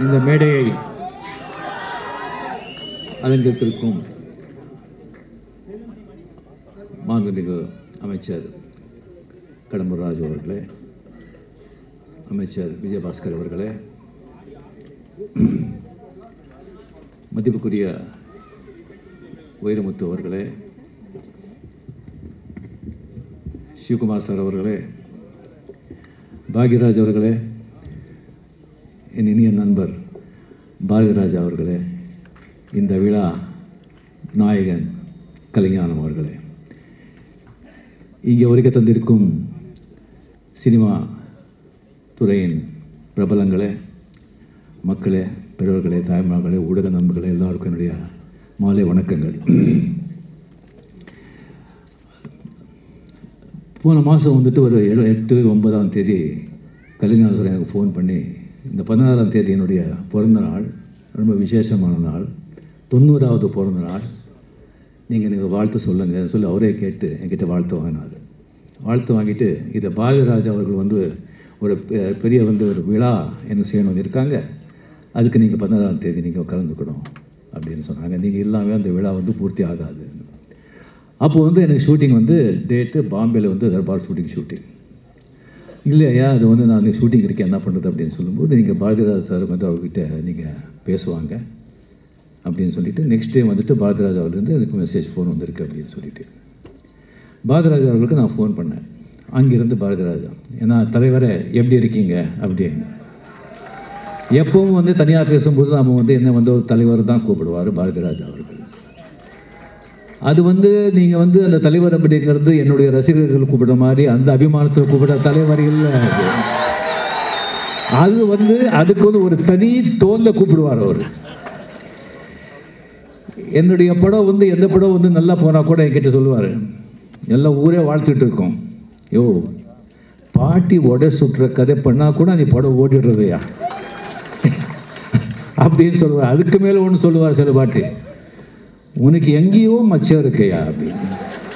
இந்த மேடையை அலங்கரித்திருக்கும் மாண்புமிகு அமைச்சர் கடம்பூர் ராஜு அவர்களே அமைச்சர் விஜயபாஸ்கர் அவர்களே மதிப்புக்குரிய வைரமுத்து அவர்களே சிவகுமார் சார் அவர்களே பாக்யராஜ் அவர்களே என் இனிய நண்பர் பாரதிராஜா அவர்களே இந்த விழா நாயகன் கலைஞானம் அவர்களே இங்கே வருகை தந்திருக்கும் சினிமா துறையின் பிரபலங்களே மக்களே பெரியவர்களே தாய்மார்களே ஊடக நண்பர்களே எல்லாருக்கும் என்னுடைய மாலை வணக்கங்கள் போன மாதம் வந்துட்டு ஒரு ஏழு எட்டு ஒன்பதாம் தேதி கலைஞர் எனக்கு ஃபோன் பண்ணி இந்த பதினாறாம் தேதி என்னுடைய பிறந்த நாள் ரொம்ப விசேஷமான நாள் தொண்ணூறாவது பிறந்த நாள் நீங்கள் எனக்கு வாழ்த்து சொல்லுங்கள் சொல்லி அவரே கேட்டு என்கிட்ட வாழ்த்து வாங்கினார் வாழ்த்து வாங்கிட்டு இதை பாரதிராஜா அவர்கள் வந்து ஒரு பெ- பெரிய வந்து ஒரு விழா என்ன செய்யணும்னு இருக்காங்க அதுக்கு நீங்கள் பதினாறாம் தேதி நீங்கள் கலந்துக்கணும் அப்படின்னு சொன்னாங்க நீங்கள் இல்லாமல் அந்த விழா வந்து பூர்த்தி ஆகாது அப்போ வந்து எனக்கு ஷூட்டிங் வந்து டேட்டு பாம்பேயில் வந்து தர்பார் ஷூட்டிங் ஷூட்டிங் இல்லையா அது வந்து நான் ஷூட்டிங் இருக்கேன் என்ன பண்ணுறது அப்படின்னு சொல்லும்போது நீங்கள் பாரதிராஜ் சார் வந்து அவர்கிட்ட நீங்கள் பேசுவாங்க அப்படின்னு சொல்லிட்டு நெக்ஸ்ட் டே வந்துட்டு பாரதிராஜ் அவர்லேருந்து எனக்கு மெசேஜ் ஃபோன் வந்திருக்கு அப்படின்னு சொல்லிட்டு பாரதிராஜ் அவர்களுக்கு நான் ஃபோன் பண்ணேன் அங்கிருந்து பாரதிராஜா ஏன்னா தலைவரே எப்படி இருக்கீங்க அப்படின்னு எப்பவும் வந்து தனியாக பேசும்போது நம்ம வந்து என்ன வந்து ஒரு தலைவர் தான் கூப்பிடுவார் பாரதிராஜா அவர்கள் அது வந்து நீங்கள் வந்து அந்த தலைவர் அப்படிங்கிறது என்னுடைய ரசிகர்கள் கூப்பிடுற மாதிரி அந்த அபிமானத்தில் கூப்பிடுற தலைவர் இல்லை அது. அது வந்து அதுக்கு வந்து ஒரு தனி தோல்ல கூப்பிடுவார் அவர் என்னுடைய படம் வந்து எந்த படம் வந்து நல்லா போனால் கூட என்கிட்ட சொல்லுவார் எல்லா ஊரே வாழ்த்துட்டு இருக்கோம் யோ பாட்டி உடை சுட்டுற கதை பண்ணால் கூட அந்த படம் ஓடிடுறதையா அப்படின்னு சொல்லுவார் அதுக்கு மேலே ஒன்று சொல்லுவார் சில பாட்டு உனக்கு எங்கேயோ மச்சம் இருக்கையா அப்படின்னு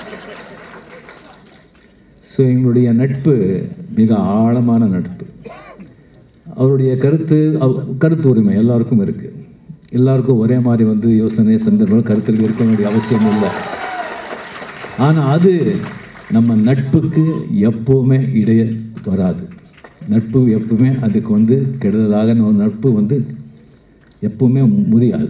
ஸோ எங்களுடைய நட்பு மிக ஆழமான நட்பு அவருடைய கருத்து அவ- கருத்து உரிமை எல்லாருக்கும் இருக்குது எல்லாருக்கும் ஒரே மாதிரி வந்து யோசனை சந்தர்ப்பம் கருத்தில் இருக்க வேண்டிய அவசியம் இல்லை ஆனால் அது நம்ம நட்புக்கு எப்போவுமே இடைய வராது நட்பு எப்பவுமே அதுக்கு வந்து கெடுதலாக நம்ம நட்பு வந்து எப்பவுமே முடியாது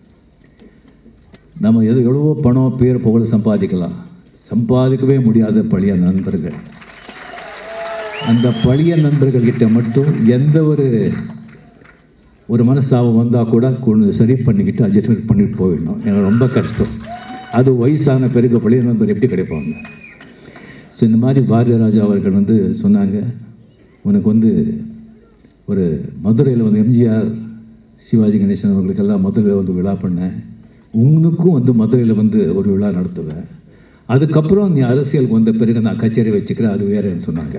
நம்ம எது எவ்வளவோ பணம் பேர் புகழ் சம்பாதிக்கலாம் சம்பாதிக்கவே முடியாத பழைய நண்பர்கள் அந்த பழைய நண்பர்கள்கிட்ட மட்டும் எந்த ஒரு ஒரு மனஸ்தாபம் வந்தால் கூட கொஞ்சம் சரி பண்ணிக்கிட்டு அட்ஜஸ்ட்மெண்ட் பண்ணிட்டு போயிடணும் எனக்கு ரொம்ப கஷ்டம் அது வயசான பிறகு பழைய நண்பர் எப்படி கிடைப்பாங்க ஸோ இந்த மாதிரி பாரதிராஜா அவர்கள் வந்து சொன்னாங்க உனக்கு வந்து ஒரு மதுரையில் வந்து எம்ஜிஆர் சிவாஜி கணேசன் அவர்களுக்கெல்லாம் மதுரையில் வந்து விழா பண்ணேன் உனக்கும் வந்து மதுரையில் வந்து ஒரு விழா நடத்துவேன் அதுக்கப்புறம் நீ அரசியலுக்கு வந்த பிறகு நான் கச்சேரி வச்சுக்கிறேன் அது வேறேன்னு சொன்னாங்க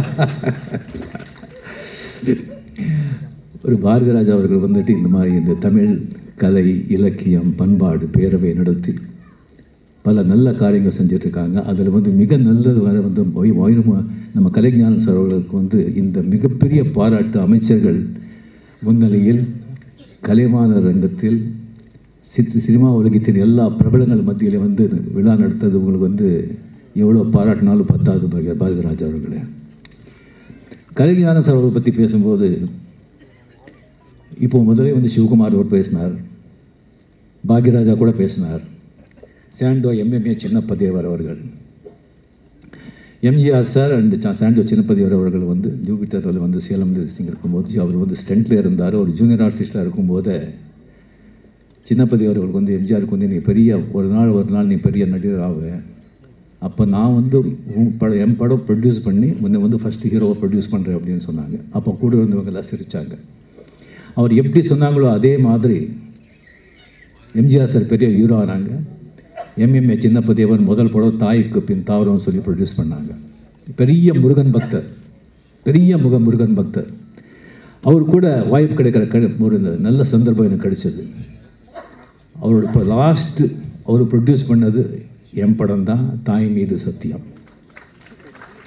ஒரு பாரதிராஜா அவர்கள் வந்துட்டு இந்த மாதிரி இந்த தமிழ் கலை இலக்கியம் பண்பாடு பேரவை நடத்தி பல நல்ல காரியங்கள் செஞ்சுட்டு இருக்காங்க அதில் வந்து மிக நல்லது வர வந்து ஒய்- ஒயினும- நம்ம கலைஞான சார் அவர்களுக்கு வந்து இந்த மிகப்பெரிய பாராட்டு அமைச்சர்கள் முன்னிலையில் கலைமான ரங்கத்தில் சித் சினிமா உலகத்தின் எல்லா பிரபலங்கள் மத்தியில் வந்து விழா நடத்தது உங்களுக்கு வந்து எவ்வளோ பாராட்டினாலும் பத்தாது பாரதி- பாரதிராஜா அவர்களே கலைஞான சார் அவர்களை பற்றி பேசும்போது இப்போ முதலே வந்து சிவகுமார் அவர் பேசினார் பாக்யராஜா கூட பேசினார் சாண்டோ எம்எம்ஏ சின்னப்பதேவர் அவர்கள் MGR sir and Sandow Chinnappa Devar அவர்கள் வந்து ஜூபிட்டரில் வந்து சேலம் சிங் இருக்கும்போது அவர் வந்து ஸ்டென்ட்டில் இருந்தார் ஒரு ஜூனியர் ஆர்டிஸ்டாக இருக்கும்போது சின்னப்பதி அவர்களுக்கு வந்து எம்ஜிஆருக்கு வந்து நீ பெரிய ஒரு நாள் ஒரு நாள் நீ பெரிய நடிகர் ஆக அப்போ நான் வந்து உன் படம் என் படம் ப்ரொடியூஸ் பண்ணி உன்னை வந்து ஃபஸ்ட்டு ஹீரோவை ப்ரொடியூஸ் பண்ணுறேன் அப்படின்னு சொன்னாங்க அப்போ கூட இருந்தவங்க எல்லாம் சிரிச்சாங்க அவர் எப்படி சொன்னாங்களோ அதே மாதிரி எம்ஜிஆர் சார் பெரிய ஹீரோ ஆனாங்க எம்எம்ஏ சின்னப்பதேவன் முதல் படம் தாய்க்கு பின் தாவரம் சொல்லி ப்ரொடியூஸ் பண்ணாங்க பெரிய முருகன் பக்தர் பெரிய முக முருகன் பக்தர் அவர் கூட வாய்ப்பு கிடைக்கிற க ஒரு நல்ல சந்தர்ப்பம் எனக்கு கிடைச்சது அவரோட இப்போ லாஸ்ட்டு அவர் ப்ரொடியூஸ் பண்ணது என் படம் தான் தாய் மீது சத்தியம்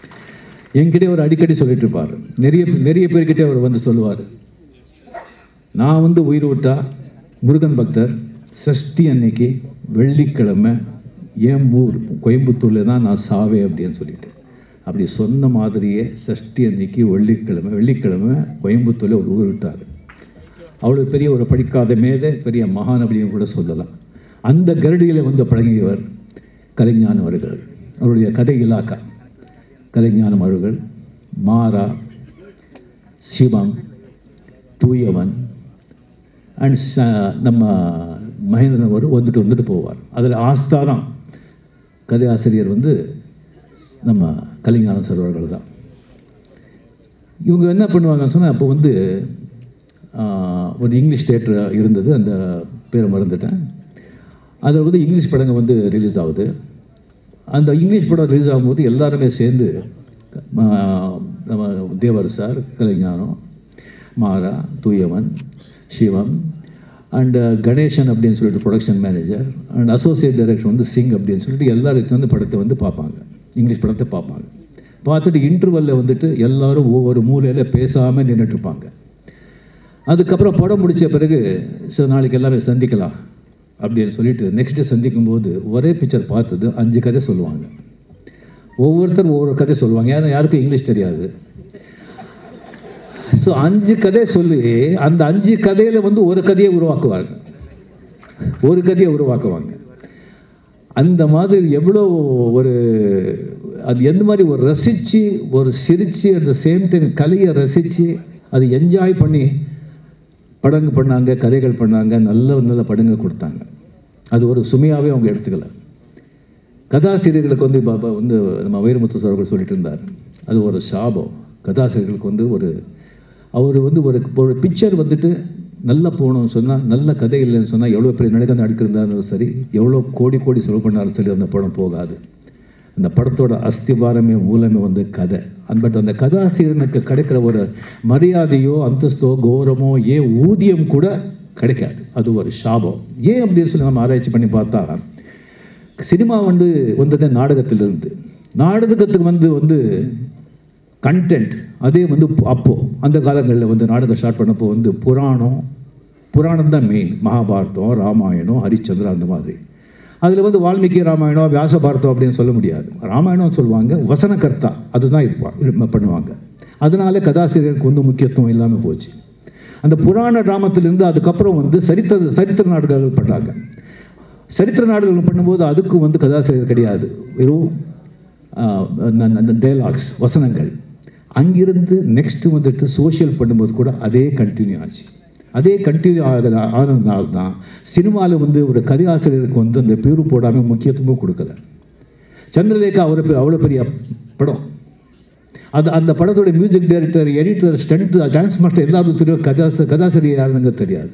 என்கிட்ட அவர் அடிக்கடி சொல்லிட்டு இருப்பார் நிறைய நிறைய பேர்கிட்ட அவர் வந்து சொல்லுவார் நான் வந்து உயிர் விட்டா முருகன் பக்தர் சஷ்டி அன்னைக்கு வெள்ளிக்கிழமை என் ஊர் கோயம்புத்தூரில் தான் நான் சாவே அப்படின்னு சொல்லிட்டு அப்படி சொன்ன மாதிரியே சஷ்டி அன்னைக்கு வெள்ளிக்கிழமை வெள்ளிக்கிழமை கோயம்புத்தூரில் ஒரு ஊர் விட்டார் அவ்வளோ பெரிய ஒரு படிக்காத மேதை பெரிய மகாநபியும் கூட சொல்லலாம் அந்த கரடியில் வந்து பழகியவர் கலைஞானம் அவர்கள் அவருடைய கதை இலாக்கா கலைஞானம் அவர்கள் மாறா சிவம் தூயவன் அண்ட் நம்ம மகேந்திரன் அவர் வந்துட்டு வந்துட்டு போவார் அதில் ஆஸ்தானம் கதை ஆசிரியர் வந்து நம்ம கலைஞானம் சார் அவர்கள் தான் இவங்க என்ன பண்ணுவாங்கன்னு சொன்னால் அப்போ வந்து ஆஹ், ஒரு இங்கிலீஷ் தேட்டர் இருந்தது அந்த பேரை மறந்துட்டேன் அதில் வந்து இங்கிலீஷ் படங்கள் வந்து ரிலீஸ் ஆகுது அந்த இங்கிலீஷ் படம் ரிலீஸ் ஆகும்போது எல்லாருமே சேர்ந்து ஆஹ், நம்ம தேவர் சார் கலைஞானம் மாறா தூயவன் சிவம் அண்டு கணேசன் அப்படின்னு சொல்லிட்டு production manager and associate director வந்து சிங் அப்படின்னு சொல்லிட்டு எல்லாரும் வந்து படத்தை வந்து பார்ப்பாங்க இங்கிலீஷ் படத்தை பார்ப்பாங்க பார்த்துட்டு இன்டர்வலில் வந்துட்டு எல்லாரும் ஒவ்வொரு மூலையில் பேசாமல் நின்றுட்டு இருப்பாங்க அதுக்கப்புறம் படம் முடித்த பிறகு சார் நாளைக்கு எல்லாமே சந்திக்கலாம் அப்படின்னு சொல்லிட்டு நெக்ஸ்ட் டே சந்திக்கும் போது ஒரே பிக்சர் பார்த்தது அஞ்சு கதை சொல்லுவாங்க ஒவ்வொருத்தர் ஒவ்வொரு கதை சொல்லுவாங்க ஏன்னா யாருக்கும் இங்கிலீஷ் தெரியாது ஸோ அஞ்சு கதை சொல்லி அந்த அஞ்சு கதையில் வந்து ஒரு கதையை உருவாக்குவாங்க ஒரு கதையை உருவாக்குவாங்க அந்த மாதிரி எவ்வளோ ஒரு அது எந்த மாதிரி ஒரு ரசித்து ஒரு சிரித்து அட் த சேம் டைம் கலையை ரசித்து அது என்ஜாய் பண்ணி படங்கு பண்ணாங்க கதைகள் பண்ணாங்க நல்ல நல்ல படங்கள் கொடுத்தாங்க அது ஒரு சுமையாகவே அவங்க எடுத்துக்கல கதாசிரியர்களுக்கு வந்து பாபா வந்து நம்ம வைரமுத்து சார் அவர்கள் சொல்லிட்டு இருந்தார் அது ஒரு சாபம் கதாசிரியர்களுக்கு வந்து ஒரு அவர் வந்து ஒரு ஒரு பிக்சர் வந்துட்டு நல்லா போகணும்னு சொன்னால் நல்ல கதை இல்லைன்னு சொன்னால் எவ்வளோ பெரிய நடிகை நடிக்கிறதாலும் சரி எவ்வளோ கோடி கோடி செலவு பண்ணாலும் சரி அந்த படம் போகாது அந்த படத்தோட அஸ்திவாரமே மூலமே வந்து கதை அந்த பட் அந்த கதாசிரியனுக்கு கிடைக்கிற ஒரு மரியாதையோ அந்தஸ்தோ கௌரவமோ ஏன் ஊதியம் கூட கிடைக்காது அது ஒரு சாபம் ஏன் அப்படின்னு சொல்லி நம்ம ஆராய்ச்சி பண்ணி பார்த்தா சினிமா வந்து வந்தது நாடகத்திலிருந்து நாடகத்துக்கு வந்து வந்து கண்டென்ட் அதே வந்து அப்போது அந்த காலங்களில் வந்து நாடகம் ஸ்டார்ட் பண்ணப்போ வந்து புராணம் புராணம் தான் மெயின் மகாபாரதம் ராமாயணம் ஹரிச்சந்திரன் அந்த மாதிரி அதில் வந்து வால்மீகி ராமாயணம் வியாச பாரதம் அப்படின்னு சொல்ல முடியாது ராமாயணம் சொல்லுவாங்க வசனகர்த்தா அதுதான் இருப்பா இருப்ப- பண்ணுவாங்க அதனால கதாசிரியருக்கு வந்து முக்கியத்துவம் இல்லாமல் போச்சு அந்த புராண டிராமத்திலிருந்து அதுக்கப்புறம் வந்து சரித்திர சரித்திர நாடகங்கள் பண்ணாங்க சரித்திர நாடகங்கள் பண்ணும்போது அதுக்கும் வந்து கதாசிரியர் கிடையாது வெறும் டைலாக்ஸ் வசனங்கள் அங்கிருந்து நெக்ஸ்ட் வந்துட்டு சோஷியல் பண்ணும்போது கூட அதே கண்டினியூ ஆச்சு அதே கண்டினியூ ஆக ஆனதுனால தான் சினிமாவில் வந்து ஒரு கதையாசிரியருக்கு வந்து அந்த பேரு போடாமல் முக்கியத்துவமும் கொடுக்கல சந்திரலேகா அவ்வளோ பெ- அவ்வளோ பெரிய படம் அது அந்த படத்தோட music director editor stunt dance master எல்லாரும் தெரியும் கதாச கதாசிரியர் யாருங்க தெரியாது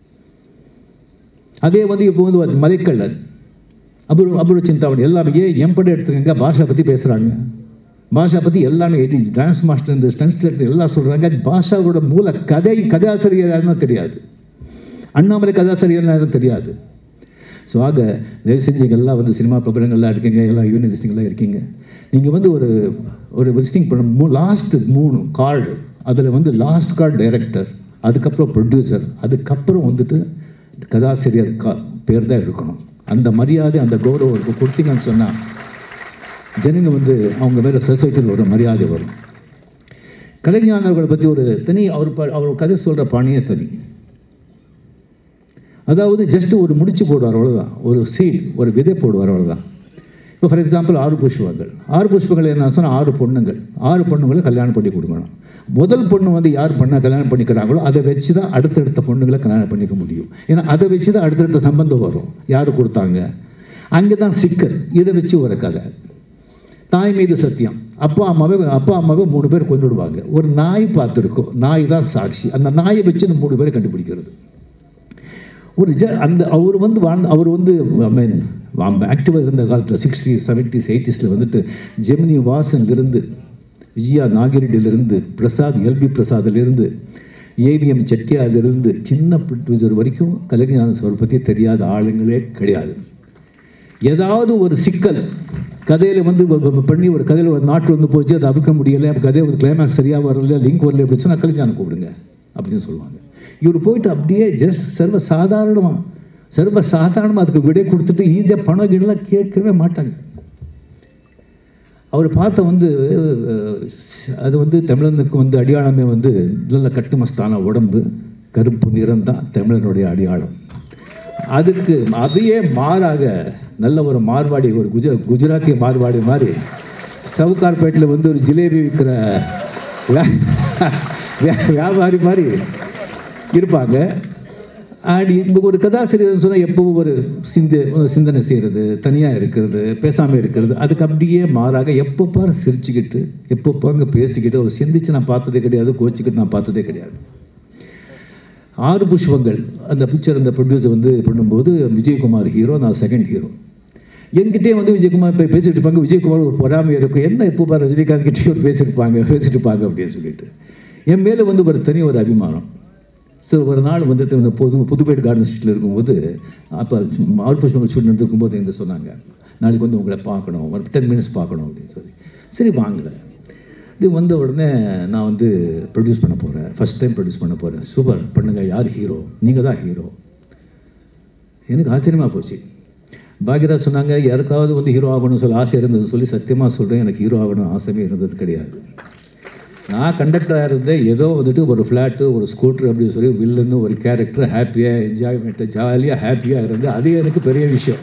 அதே வந்து இப்போ வந்து ஒரு மலைக்கல்லன் அபூர்வ அபூர்வ சிந்தாவணி எல்லாமே ஏன் என் படம் எடுத்துக்கங்க பாஷா பற்றி பேசுகிறாங்க பாஷா பற்றி எல்லாமே எடி டான்ஸ் மாஸ்டர் இந்த ஸ்டன்ஸ் எல்லாம் சொல்கிறாங்க பாஷாவோட மூல கதை கதாசிரியர் யாருன்னு தெரியாது அண்ணாமலை கதாசிரியர் யாரும் தெரியாது ஸோ ஆக தயவு செஞ்சு இங்க எல்லாம் வந்து சினிமா பிரபலங்கள்லாம் இருக்கீங்க எல்லாம் யூனிவர்சிட்டிங்கெல்லாம் இருக்கீங்க நீங்கள் வந்து ஒரு ஒரு விசிட்டிங் பண்ண மூ லாஸ்ட் மூணு கார்டு அதில் வந்து லாஸ்ட் கார்டு டைரக்டர் அதுக்கப்புறம் ப்ரொடியூசர் அதுக்கப்புறம் வந்துட்டு கதாசிரியர் கா பேர் தான் இருக்கணும் அந்த மரியாதை அந்த கௌரவம் இருக்கும் கொடுத்தீங்கன்னு சொன்னால் ஜனங்க வந்து அவங்க மேலே சொசைட்டியில் ஒரு மரியாதை வரும் கலைஞானவர்களை பற்றி ஒரு தனி அவர் ப- அவர் கதை சொல்கிற பாணியே தனி அதாவது ஜஸ்ட் ஒரு முடிச்சு போடுவார் அவ்வளோதான் ஒரு சீட் ஒரு விதை போடுவார் அவ்வளோதான் இப்போ ஃபார் எக்ஸாம்பிள் ஆறு புஷ்பங்கள் ஆறு புஷ்பங்கள் என்ன சொன்னால் ஆறு பொண்ணுங்கள் ஆறு பொண்ணுங்களை கல்யாணம் பண்ணி கொடுக்கணும் முதல் பொண்ணு வந்து யார் பண்ண கல்யாணம் பண்ணிக்கிறாங்களோ அதை வச்சு தான் அடுத்தடுத்த பொண்ணுங்களை கல்யாணம் பண்ணிக்க முடியும் ஏன்னா அதை வச்சு தான் அடுத்தடுத்த சம்பந்தம் வரும் யார் கொடுத்தாங்க அங்கே தான் சிக்கல் இதை வச்சு ஒரு கதை தாய் மீது சத்தியம் அப்பா அம்மாவை அப்பா அம்மாவை மூணு பேர் கொண்டுடுவாங்க ஒரு நாய் பார்த்துருக்கோம் நாய் தான் சாட்சி அந்த நாயை வச்சு இந்த மூணு பேரை கண்டுபிடிக்கிறது ஒரு ஜ அந்த அவர் வந்து வாழ்ந்த அவர் வந்து ஐ மீன் ஆக்டிவாக இருந்த காலத்தில் சிக்ஸ்டீஸ் செவன்ட்டீஸ் எயிட்டிஸில் வந்துட்டு ஜெமினி வாசன்லேருந்து விஜயா நாகிரெட்டிலிருந்து பிரசாத் எல்பி பிரசாத்லேருந்து ஏவிஎம் செட்டியாரிலிருந்து சின்ன ப்ரொடியூசர் வரைக்கும் கலைஞான சார் பற்றி தெரியாத ஆளுங்களே கிடையாது ஏதாவது ஒரு சிக்கல் கதையில் வந்து வ- வ- பண்ணி ஒரு கதையில் ஒரு நாட்டு வந்து போச்சு அதை அவிழ்க்க முடியலை கதை ஒரு கிளைமேக்ஸ் சரியாக வரல லிங்க் வரல அப்படின்னு சொன்னால் கலைஞானம் கூப்பிடுங்க அப்படின்னு சொல்லுவாங்க இவர் போயிட்டு அப்படியே ஜஸ்ட் சர்வ சாதாரணமாக சர்வ சாதாரணமாக அதுக்கு விடை கொடுத்துட்டு ஈஸியாக பணம் கீழெல்லாம் கேட்கவே மாட்டாங்க அவர் பார்த்த வந்து அஹ், அது வந்து தமிழனுக்கு வந்து அடையாளமே வந்து நல்ல கட்டுமஸ்தான உடம்பு கருப்பு நிறம் தான் தமிழனுடைய அடையாளம் அதுக்கு அதையே மாறாக நல்ல ஒரு மார்வாடி ஒரு குஜ குஜராத்திய மார்வாடி மாதிரி சவுகார்பேட்டில் வந்து ஒரு ஜிலேபி விற்கிற வியா- வியா- வியாபாரி மாதிரி இருப்பாங்க அண்ட் இந்த ஒரு கதாசிரியர் சொன்னால் எப்பவும் ஒரு சிந்த சிந்தனை செய்கிறது தனியாக இருக்கிறது பேசாமல் இருக்கிறது அதுக்கு அப்படியே மாறாக எப்போ பாரு சிரிச்சுக்கிட்டு எப்போ பாருங்க பேசிக்கிட்டு ஒரு சிந்திச்சு நான் பார்த்ததே கிடையாது கோச்சிக்கிட்டு நான் பார்த்ததே கிடையாது ஆறு புஷ்பங்கள் அந்த பிக்சர் அந்த ப்ரொடியூசர் வந்து பண்ணும்போது விஜயகுமார் ஹீரோ நான் செகண்ட் ஹீரோ என்கிட்டே வந்து விஜயகுமார் போய் பேசிட்டு இருப்பாங்க விஜயகுமார் ஒரு பொறாமை இருக்கும் என்ன எப்போ பாரு ரஜினிகாந்த் கிட்டே ஒரு பேசியிருப்பாங்க பேசிட்டு இருப்பாங்க அப்படின்னு சொல்லிட்டு என் மேலே வந்து ஒரு தனி ஒரு அபிமானம் ஸோ ஒரு நாள் வந்துட்டு இந்த புது புதுப்பேட்டு கார்டன் ஸ்ட்ரீட்டில் இருக்கும்போது அப்போ ஆறு புஷ்பங்கள் ஷூட் நடந்திருக்கும்போது என்கிட்ட சொன்னாங்க நாளைக்கு வந்து உங்களை பார்க்கணும் ஒரு டென் மினிட்ஸ் பார்க்கணும் அப்படின்னு சொல்லி சரி வாங்கலை இது வந்த உடனே நான் வந்து ப்ரொடியூஸ் பண்ண போகிறேன் ஃபஸ்ட் டைம் ப்ரொடியூஸ் பண்ண போகிறேன் சூப்பர் பண்ணுங்க யார் ஹீரோ நீங்கள் தான் ஹீரோ எனக்கு ஆச்சரியமாக போச்சு பாக்யராஜ் சொன்னாங்க யாருக்காவது வந்து ஹீரோ ஆகணும்னு சொல்லி ஆசை இருந்தது சொல்லி சத்தியமாக சொல்கிறேன் எனக்கு ஹீரோ ஆகணும் ஆசையே இருந்தது கிடையாது நான் கண்டக்டராக இருந்தேன் ஏதோ வந்துட்டு ஒரு ஃப்ளாட்டு ஒரு ஸ்கூட்ரு அப்படின்னு சொல்லி வில்லன்னு ஒரு கேரக்டர் ஹாப்பியாக என்ஜாய்மெண்ட்டு ஜாலியாக ஹாப்பியாக இருந்து அதே எனக்கு பெரிய விஷயம்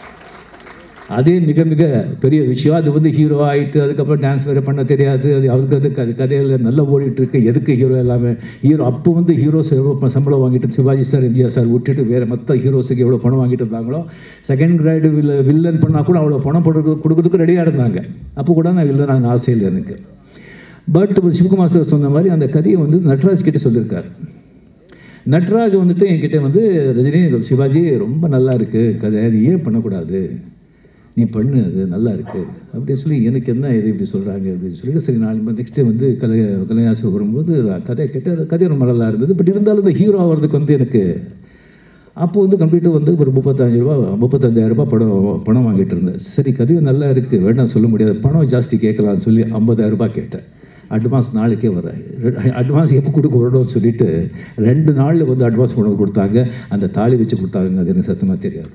அதே மிக மிக பெரிய விஷயம் அது வந்து ஹீரோ ஆகிட்டு அதுக்கப்புறம் டான்ஸ் வேறு பண்ண தெரியாது அது அவருக்கு அது அது கதையில் நல்லா ஓடிட்டு இருக்கு எதுக்கு ஹீரோ எல்லாமே ஹீரோ அப்போ வந்து ஹீரோஸ் எவ்வளோ சம்பளம் வாங்கிட்டு சிவாஜி சார் எம்ஜிஆர் சார் விட்டுட்டு வேறு மற்ற ஹீரோஸுக்கு எவ்வளோ பணம் வாங்கிட்டு இருந்தாங்களோ செகண்ட் கிரேடு வில்ல வில்லன் பண்ணால் கூட அவ்வளோ பணம் போடுறது கொடுக்கறதுக்கு ரெடியாக இருந்தாங்க அப்போ கூட நான் வில்லன் நான் ஆசை இல்லை எனக்கு பட் சிவகுமார் சார் சொன்ன மாதிரி அந்த கதையை வந்து நட்ராஜ் கிட்ட சொல்லியிருக்காரு நட்ராஜ் வந்துட்டு என்கிட்ட வந்து ரஜினி சிவாஜி ரொம்ப நல்லா இருக்குது கதை அது ஏன் பண்ணக்கூடாது நீ பண்ணு அது நல்லா இருக்கு அப்படின்னு சொல்லி எனக்கு என்ன இது இப்படி சொல்கிறாங்க அப்படின்னு சொல்லிட்டு சரி நாலு நெக்ஸ்ட் டே வந்து கலை கலையாசம் வரும்போது நான் கதை கேட்ட கதை ரொம்ப நல்லா இருந்தது பட் இருந்தாலும் இந்த ஹீரோ ஆகிறதுக்கு வந்து எனக்கு அப்போ வந்து கம்ப்ளீட்டாக வந்து ஒரு முப்பத்தஞ்சு ரூபா முப்பத்தஞ்சாயிரம் ரூபாய் படம் பணம் வாங்கிட்டு இருந்தேன் சரி கதையும் நல்லா இருக்குது வேண்டாம் சொல்ல முடியாது பணம் ஜாஸ்தி கேட்கலாம்னு சொல்லி ஐம்பதாயிரம் ரூபாய் கேட்டேன் அட்வான்ஸ் நாளைக்கே வரேன் அட்வான்ஸ் எப்போ கொடுக்க வரணும்னு சொல்லிட்டு ரெண்டு நாளில் வந்து அட்வான்ஸ் கொண்டு வந்து கொடுத்தாங்க அந்த தாலி வச்சு கொடுத்தாங்க அது எனக்கு சத்தமாக தெரியாது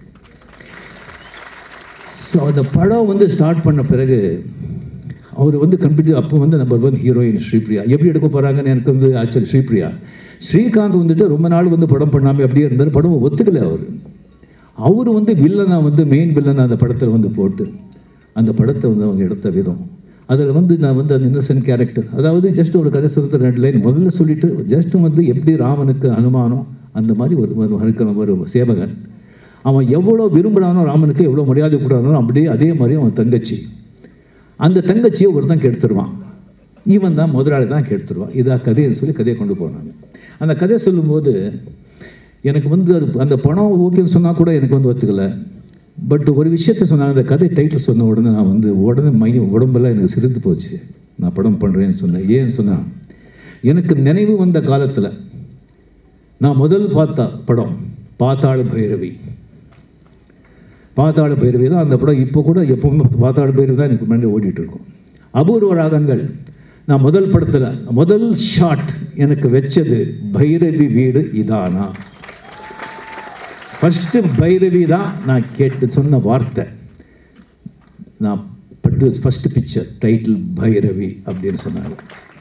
ஸோ அந்த படம் வந்து ஸ்டார்ட் பண்ண பிறகு அவர் வந்து கம்ப்ளீட் அப்போ வந்து நம்பர் ஒன் ஹீரோயின் ஸ்ரீபிரியா எப்படி எடுக்க போகிறாங்கன்னு எனக்கு வந்து ஆக்சுவலி ஸ்ரீபிரியா ஸ்ரீகாந்த் வந்துட்டு ரொம்ப நாள் வந்து படம் பண்ணாமல் அப்படியே இருந்தார் படம் ஒத்துக்கலை அவர் அவர் வந்து வில்லனா வந்து மெயின் வில்லனா அந்த படத்தில் வந்து போட்டு அந்த படத்தை வந்து அவங்க எடுத்த விதம் அதில் வந்து நான் வந்து அந்த இன்னசென்ட் கேரக்டர் அதாவது ஜஸ்ட் ஒரு கதை சொல்கிறது ரெண்டு லைன் முதல்ல சொல்லிட்டு ஜஸ்ட் வந்து எப்படி ராமனுக்கு அனுமானம் அந்த மாதிரி ஒரு ஒரு இருக்கிற ஒரு சேவகன் அவன் எவ்வளோ விரும்புகிறானோ ராமனுக்கு எவ்வளோ மரியாதை கொடுக்குறானோ அப்படியே அதே மாதிரி அவன் தங்கச்சி அந்த தங்கச்சியை ஒருத்தன் கெடுத்துருவான் இவன் தான் முதலாளி தான் கெடுத்துருவான் இதாக கதைன்னு சொல்லி கதையை கொண்டு போனாங்க அந்த கதையை சொல்லும்போது எனக்கு வந்து அது அந்த பணம் ஓகேன்னு சொன்னால் கூட எனக்கு வந்து ஒத்துக்கலை பட் ஒரு விஷயத்த சொன்னாங்க அந்த கதை டைட்டில் சொன்ன உடனே நான் வந்து உடனே மையம் உடம்பெல்லாம் எனக்கு சிரித்து போச்சு நான் படம் பண்ணுறேன்னு சொன்னேன் ஏன்னு சொன்னால் எனக்கு நினைவு வந்த காலத்தில் நான் முதல் பார்த்த படம் பாத்தாள பைரவி பாத்தாள பைரவி தான் அந்த படம் இப்போ கூட எப்பவுமே பாத்தாள பைரவி தான் எனக்கு முன்னாடி ஓடிட்டு இருக்கும் அபூர்வ ராகங்கள் நான் முதல் படத்தில் முதல் ஷாட் எனக்கு வச்சது பைரவி வீடு இதானா ஃபஸ்ட்டு பைரவி தான் நான் கேட்டு சொன்ன வார்த்தை நான் பட்டு ஃபஸ்ட்டு பிக்சர் டைட்டில் பைரவி அப்படின்னு சொன்னாங்க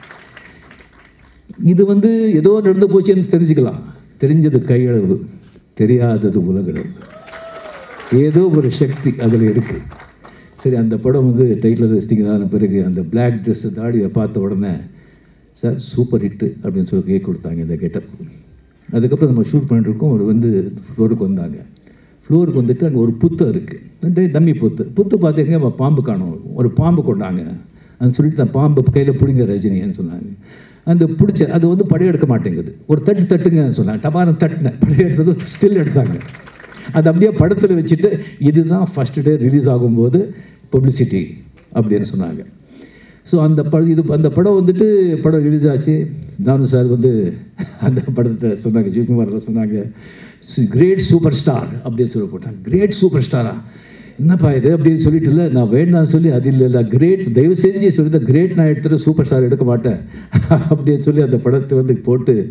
இது வந்து ஏதோ நடந்து போச்சுன்னு தெரிஞ்சுக்கலாம் தெரிஞ்சது கையளவு தெரியாதது உலகளவு ஏதோ ஒரு சக்தி அதில் இருக்குது சரி அந்த படம் வந்து டைட்டில் ரசித்தீங்கதான பிறகு அந்த பிளாக் ட்ரெஸ் தாடியை பார்த்த உடனே சார் சூப்பர் ஹிட்டு அப்படின்னு சொல்லி கேக் கொடுத்தாங்க இந்த கெட்டப் அதுக்கப்புறம் நம்ம ஷூட் பண்ணிட்டுருக்கோம் ஒரு வந்து ஃப்ளோருக்கு வந்தாங்க ஃப்ளோருக்கு வந்துட்டு அங்கே ஒரு புத்தம் இருக்குது டம்மி புத்து புத்து பார்த்தீங்க அவன் பாம்பு காணும் ஒரு பாம்பு கொண்டாங்க அது சொல்லிட்டு நான் பாம்பு கையில் பிடிங்க ரஜினின்னு சொன்னாங்க அந்த பிடிச்ச அது வந்து படையெடுக்க மாட்டேங்குது ஒரு தட்டு தட்டுங்கன்னு சொன்னாங்க டபாரம் தட்டினேன் படையெடுத்தது ஸ்டில் எடுத்தாங்க அது அப்படியே படத்தில் வச்சுட்டு இதுதான் ஃபஸ்ட்டு டே ரிலீஸ் ஆகும்போது பப்ளிசிட்டி அப்படின்னு சொன்னாங்க ஸோ அந்த பட இது அந்த படம் வந்துட்டு படம் ரிலீஸ் ஆச்சு தானு சார் வந்து அந்த படத்தை சொன்னாங்க ஜிவகுமாரில் சொன்னாங்க கிரேட் சூப்பர் ஸ்டார் அப்படின்னு சொல்லி போட்டாங்க கிரேட் சூப்பர் ஸ்டாரா என்னப்பா இது அப்படின்னு சொல்லிட்டு இல்லை நான் வேண்டாம்னு சொல்லி அது இல்லை இல்லை கிரேட் தயவு செஞ்சு சொல்லி கிரேட் நான் எடுத்துகிட்டு சூப்பர் ஸ்டார் எடுக்க மாட்டேன் அப்படின்னு சொல்லி அந்த படத்தை வந்து போட்டு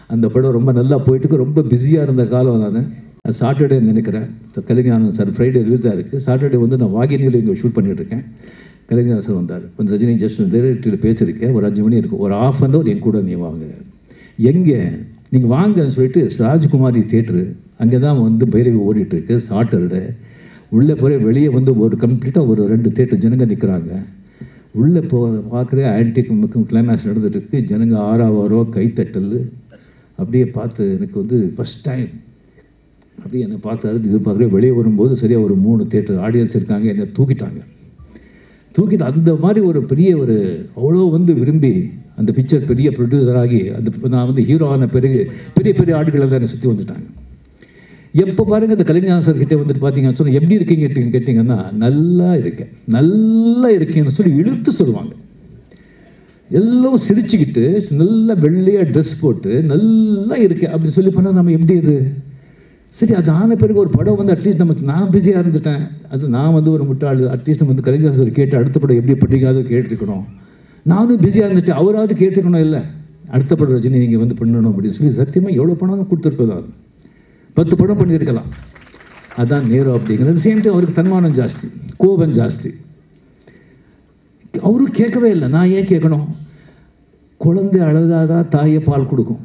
அந்த படம் ரொம்ப நல்லா போயிட்டு ரொம்ப பிஸியாக இருந்த காலம் நான் சாட்டர்டே நினைக்கிறேன் கலைஞானம் சார் ஃப்ரைடே ரிலீஸாக இருக்குது சாட்டர்டே வந்து நான் வாகினியில் இங்கே ஷூட் பண்ணிட்டு இருக்கேன் கலைஞர் சார் வந்தார் வந்து ரஜினி ஜஸ்ட் டைரக்டரில் பேசியிருக்கேன் ஒரு அஞ்சு மணி இருக்கும் ஒரு ஆஃப் அன் ஹவர் என் கூட நீ வாங்க எங்கே நீங்கள் வாங்கன்னு சொல்லிட்டு ராஜ்குமாரி தேட்ரு அங்கே தான் வந்து பைரவி ஓடிட்டுருக்கு சாட்டர்டே உள்ளே போய் வெளியே வந்து ஒரு கம்ப்ளீட்டாக ஒரு ரெண்டு தேட்டர் ஜனங்க நிற்கிறாங்க உள்ளே போ பார்க்குற ஆன்டிக் கிளைமேக்ஸ் நடந்துட்டு இருக்கு ஜனங்க ஆறாவாரோ கைத்தட்டல் அப்படியே பார்த்து எனக்கு வந்து ஃபஸ்ட் டைம் அப்படியே என்னை பார்த்தாரு இது பார்க்குற வெளியே வரும்போது சரியாக ஒரு மூணு தேட்டர் ஆடியன்ஸ் இருக்காங்க என்னை தூக்கிட்டாங்க தூக்கிட்டு அந்த மாதிரி ஒரு பெரிய ஒரு அவ்வளோ வந்து விரும்பி அந்த பிக்சர் பெரிய ப்ரொடியூசர் ஆகி அந்த நான் வந்து ஹீரோ ஆன பிறகு பெரிய பெரிய ஆடுகள் எல்லாம் என்னை சுற்றி வந்துட்டாங்க எப்போ பாருங்க இந்த கலைஞர் சார் கிட்டே வந்துட்டு பார்த்தீங்கன்னு சொன்னால் எப்படி இருக்கீங்க கேட்டீங்க- கேட்டிங்கன்னா நல்லா இருக்கேன் நல்லா இருக்கேன்னு சொல்லி இழுத்து சொல்லுவாங்க எல்லாம் சிரிச்சுக்கிட்டு நல்லா வெள்ளையாக ட்ரெஸ் போட்டு நல்லா இருக்கேன் அப்படின்னு சொல்லி பண்ணால் நம்ம எப்படி இது சரி அது ஆன பிறகு ஒரு படம் வந்து அட்லீஸ்ட் நமக்கு நான் பிஸியாக இருந்துட்டேன் அது நான் வந்து ஒரு முட்டாள் அட்லீஸ்ட் நம்ம வந்து கலைஞர் சார் கேட்டு அடுத்த படம் எப்படி பண்ணிக்காதோ கேட்டிருக்கணும் நானும் பிஸியாக இருந்துட்டேன் அவராவது கேட்டிருக்கணும் இல்லை அடுத்த படம் ரஜினி நீங்கள் வந்து பண்ணணும் அப்படின்னு சொல்லி சத்தியமாக எவ்வளோ பணம் கொடுத்துருப்பதான் பத்து படம் பண்ணியிருக்கலாம் அதான் நேரம் அப்படிங்கிறது சேம் டைம் அவருக்கு தன்மானம் ஜாஸ்தி கோபம் ஜாஸ்தி அவரும் கேட்கவே இல்லை நான் ஏன் கேட்கணும் குழந்தை அழுதாதான் தாயை பால் கொடுக்கும்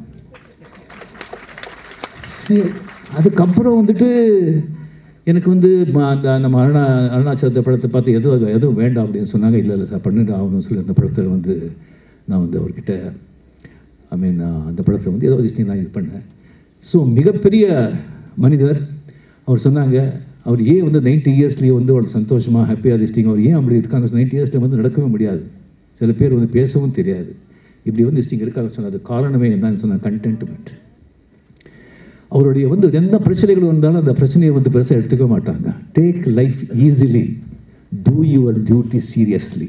சரி அதுக்கப்புறம் வந்துட்டு எனக்கு வந்து ம- அந்த நம்ம அருணா அருணாச்சலத்தை படத்தை பார்த்து எதுவும் எதுவும் வேண்டாம் அப்படின்னு சொன்னாங்க இல்லை இல்லை சார் பண்ணிட்டு ஆகணும்னு சொல்லி அந்த படத்தில் வந்து நான் வந்து அவர்கிட்ட ஐ மீன் அந்த படத்தில் வந்து ஏதோ விஷயம் நான் இது பண்ணேன் ஸோ மிகப்பெரிய மனிதர் அவர் சொன்னாங்க அவர் ஏன் வந்து நைன்டி இயர்ஸ்லேயே வந்து அவ்வளோ சந்தோஷமாக ஹாப்பியாக திஸ்டிங் அவர் ஏன் அப்படி இருக்காங்க நைன்டி இயர்ஸில் வந்து நடக்கவே முடியாது சில பேர் வந்து பேசவும் தெரியாது இப்படி வந்து திஸ்டிங் இருக்காங்க சொன்னது காரணமே என்னன்னு சொன்னால் கண்டென்ட்மெண்ட் அவருடைய வந்து எந்த பிரச்சனைகள் வந்தாலும் அந்த பிரச்சனையை வந்து பெருசாக எடுத்துக்க மாட்டாங்க take life easily do your duty seriously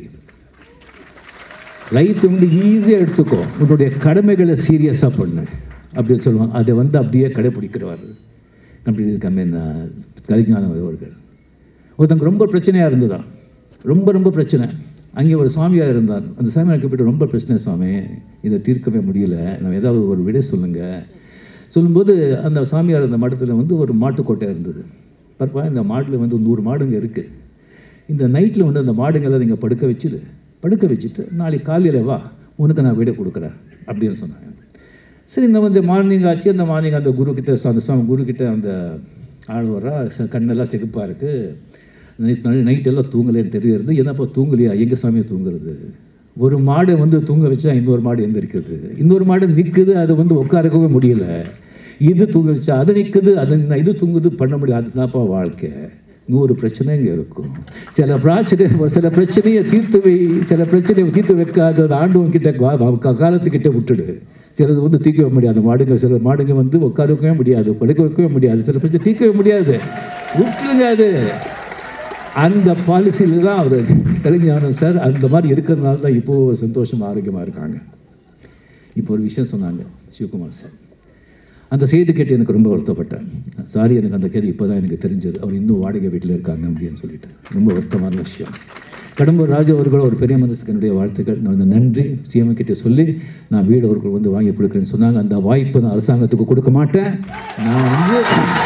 life வந்து ஈஸியாக எடுத்துக்கோ உன்னுடைய கடமைகளை சீரியஸாக பண்ணு அப்படின்னு சொல்லுவாங்க அதை வந்து அப்படியே கடைப்பிடிக்கிறவர் அப்படி கம்மி கலிஞானம் அவர்கள் ஒருத்தங்க ரொம்ப பிரச்சனையாக இருந்ததா ரொம்ப ரொம்ப பிரச்சனை அங்கே ஒரு சாமியார் இருந்தார் அந்த சாமியார் கூப்பிட்டு ரொம்ப பிரச்சனை சுவாமி இதை தீர்க்கவே முடியல நம்ம ஏதாவது ஒரு விடை சொல்லுங்கள் சொல்லும்போது அந்த சாமியார் அந்த மடத்தில் வந்து ஒரு மாட்டுக்கோட்டை இருந்தது பார்ப்பா இந்த மாட்டில் வந்து நூறு மாடுங்க இருக்குது இந்த நைட்டில் வந்து அந்த மாடுங்களை நீங்கள் படுக்க வச்சுடு படுக்க வச்சுட்டு நாளைக்கு காலையில் வா உனக்கு நான் வீடை கொடுக்குறேன் அப்படின்னு சொன்னாங்க சரி இந்த வந்து மார்னிங் ஆச்சு அந்த மார்னிங் அந்த குரு கிட்ட அந்த சுவாமி குரு கிட்ட அந்த ஆள் வர்றா ச- கண்ணெல்லாம் செகுப்பாக இருக்குது நைட் நைட் எல்லாம் தூங்கலேன்னு தெரியுறது என்னப்பா தூங்கலையா எங்கள் சாமியை தூங்குறது ஒரு மாடை வந்து தூங்க வச்சா இன்னொரு மாடு எந்திரிக்குது இன்னொரு மாடு நிற்குது அது வந்து உட்காரக்கவே முடியல இது தூங்க வச்சா அது நிற்குது அது ந- இது தூங்குது பண்ண முடியாது அதுதான்ப்பா வாழ்க்கை நூறு பிரச்சனைங்க இருக்கும் சில பிரச்சனை சில பிரச்சனையை தீர்த்து வை சில பிரச்சனையை தீர்த்து வைக்காத அது ஆண்டவன் கிட்ட வா- வா- கா- காலத்துக்கிட்ட விட்டுடு சிலது வந்து தீர்க்கவே முடியாது மாடுங்க சில மாடுங்க வந்து உட்கார வைக்கவே முடியாது படுக்க வைக்கவே முடியாது சில பிரச்சனை தீர்க்கவே முடியாது விட்டுருங்க அது அந்த பாலிசியில் தான் அவர் கலைஞானம் சார் அந்த மாதிரி இருக்கிறதுனால தான் இப்போது சந்தோஷமாக ஆரோக்கியமாக இருக்காங்க இப்போ ஒரு விஷயம் சொன்னாங்க சிவகுமார் சார் அந்த செய்தி கேட்டு எனக்கு ரொம்ப வருத்தப்பட்டேன் சாரி எனக்கு அந்த கேள்வி இப்போ தான் எனக்கு தெரிஞ்சது அவர் இன்னும் வாடகை வீட்டில் இருக்காங்க அப்படின்னு சொல்லிட்டு ரொம்ப வருத்தமான விஷயம் கடம்பூர் ராஜு அவர்கள் ஒரு பெரிய மனசுக்கு என்னுடைய வாழ்த்துக்கள் நான் வந்து நன்றி சிஎம் கிட்ட சொல்லி நான் வீடு அவர்கள் வந்து வாங்கி கொடுக்குறேன்னு சொன்னாங்க அந்த வாய்ப்பு நான் அரசாங்கத்துக்கு கொடுக்க மாட்டேன் நான் வந்து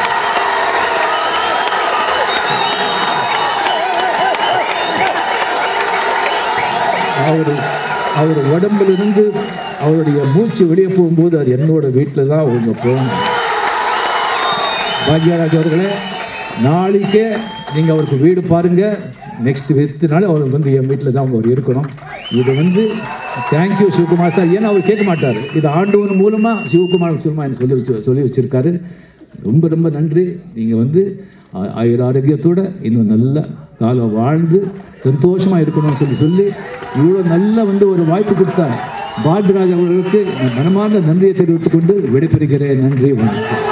அவர் அவர் உடம்பிலிருந்து அவருடைய மூச்சு வெளியே போகும்போது அது என்னோட வீட்டில் தான் அவங்க போகணும் பாக்யராஜ் அவர்களே நாளைக்கே நீங்கள் அவருக்கு வீடு பாருங்கள் நெக்ஸ்ட் வித்து நாள் அவர் வந்து என் வீட்டில் தான் அவர் இருக்கணும் இது வந்து தேங்க்யூ சிவகுமார் சார் ஏன்னா அவர் கேட்க மாட்டார் இது ஆண்டவன் மூலமாக சிவகுமார் சும்மா எனக்கு சொல்லி வச்சு சொல்லி வச்சுருக்காரு ரொம்ப ரொம்ப நன்றி நீங்கள் வந்து ஆ- ஆயுர ஆரோக்கியத்தோட இன்னும் நல்ல காலம் வாழ்ந்து சந்தோஷமாக இருக்கணும்னு சொல்லி சொல்லி இவ்வளோ நல்ல வந்து ஒரு வாய்ப்பு கொடுத்தார் பாரதிராஜ் அவர்களுக்கு நான் மனமார்ந்த நன்றியை தெரிவித்துக் கொண்டு விடைபெறுகிறேன் நன்றி வணக்கம்